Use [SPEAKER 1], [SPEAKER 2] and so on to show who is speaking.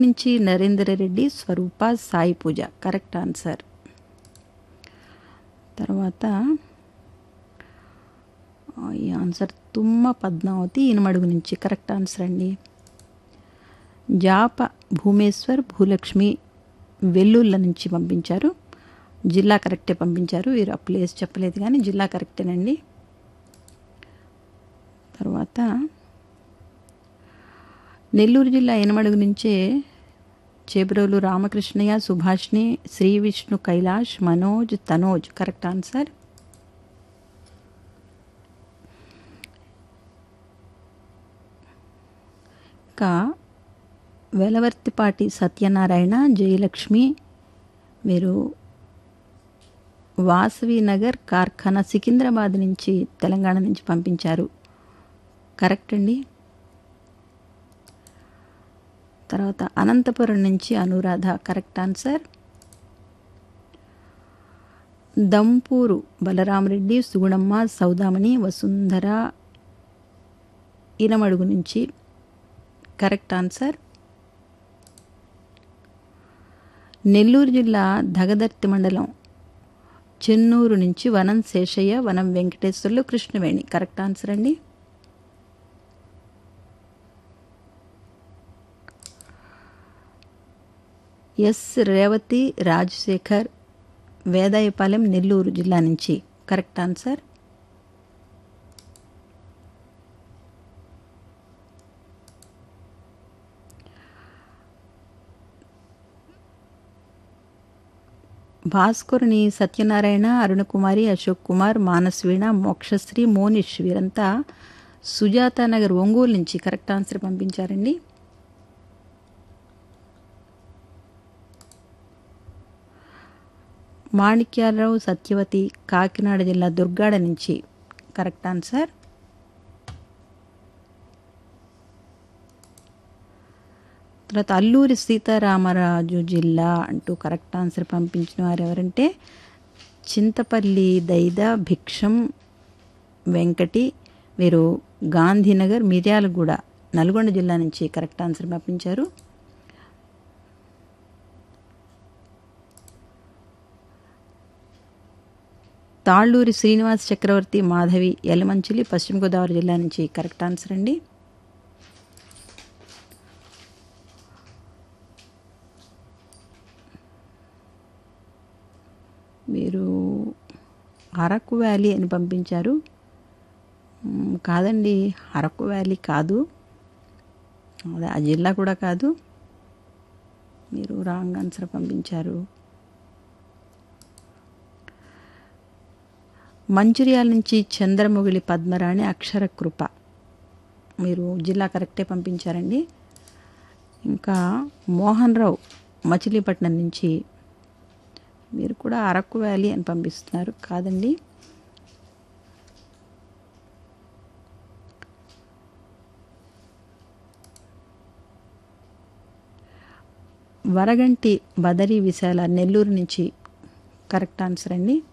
[SPEAKER 1] నుంచి Narender Reddy Swaroopa Sai Pooja correct answer తర్వాత ఆ, ఈ ఆన్సర్ తుమ్మ పద్మావతి ఇనుమడుగు నుంచి కరెక్ట్ ఆన్సర్ అండి జాప భూమేశ్వర్ భూలక్ష్మి వెల్లుళ్ళ నుంచి పంపించారు జిల్లా కరెక్టే పంపించారు వీరు ఆ ప్లేస్ చెప్పలేదు కానీ జిల్లా కరెక్టేనండి తర్వాత నెల్లూరు జిల్లా ఎనమడుగు నుంచే చేబ్రోలు రామకృష్ణయ్య సుభాష్ని శ్రీ విష్ణు కైలాష్ మనోజ్ తనోజ్ కరెక్ట్ ఆన్సర్ ఇంకా వెలవర్తిపాటి సత్యనారాయణ జయలక్ష్మి మీరు వాసవి నగర్ కార్ఖానా సికింద్రాబాద్ నుంచి తెలంగాణ నుంచి పంపించారు కరెక్ట్ అండి తర్వాత అనంతపురం నుంచి అనురాధ కరెక్ట్ ఆన్సర్ దంపూరు బలరామరెడ్డి సుగుణమ్మ సౌదామణి వసుంధర ఇనమడుగు నుంచి కరెక్ట్ ఆన్సర్ నెల్లూరు జిల్లా దగదర్తి మండలం చెన్నూరు నుంచి వనం శేషయ్య వనం వెంకటేశ్వర్లు కృష్ణవేణి కరెక్ట్ ఆన్సర్ అండి ఎస్ రేవతి రాజశేఖర్ వేదాయపాలెం నెల్లూరు జిల్లా నుంచి కరెక్ట్ ఆన్సర్ భాస్కరుని సత్యనారాయణ అరుణకుమారి అశోక్ కుమార్ మానస్వీణ మోక్షశ్రీ మోనిష్ వీరంతా సుజాత నగర్ ఒంగోలు నుంచి కరెక్ట్ ఆన్సర్ పంపించారండి మాణిక్యాలరావు సత్యవతి కాకినాడ జిల్లా దుర్గాడ నుంచి కరెక్ట్ ఆన్సర్ తర్వాత అల్లూరి సీతారామరాజు జిల్లా అంటూ కరెక్ట్ ఆన్సర్ పంపించిన వారు ఎవరంటే చింతపల్లి దైద భిక్షం వెంకటి వీరు గాంధీనగర్ మిర్యాలగూడ నల్గొండ జిల్లా నుంచి కరెక్ట్ ఆన్సర్ పంపించారు తాళ్ళూరి శ్రీనివాస్ చక్రవర్తి మాధవి యలమంచిలి పశ్చిమ గోదావరి జిల్లా నుంచి కరెక్ట్ ఆన్సర్ అండి మీరు అరకు వ్యాలీ అని పంపించారు మ్, కాదండి అరకు వ్యాలీ కాదు అదే ఆ జిల్లా కూడా కాదు మీరు రాంగ్ ఆన్సర్ పంపించారు మంచిర్యాల నుంచి చంద్రముగిలి పద్మరాణి అక్షర కృప మీరు జిల్లా కరెక్టే పంపించారండి ఇంకా మోహన్ రావు మచిలీపట్నం నుంచి మీరు కూడా అరకు వ్యాలీ అని పంపిస్తున్నారు కాదండి వరగంటి బదరి విశాల నెల్లూరు నుంచి కరెక్ట్ ఆన్సర్ అండి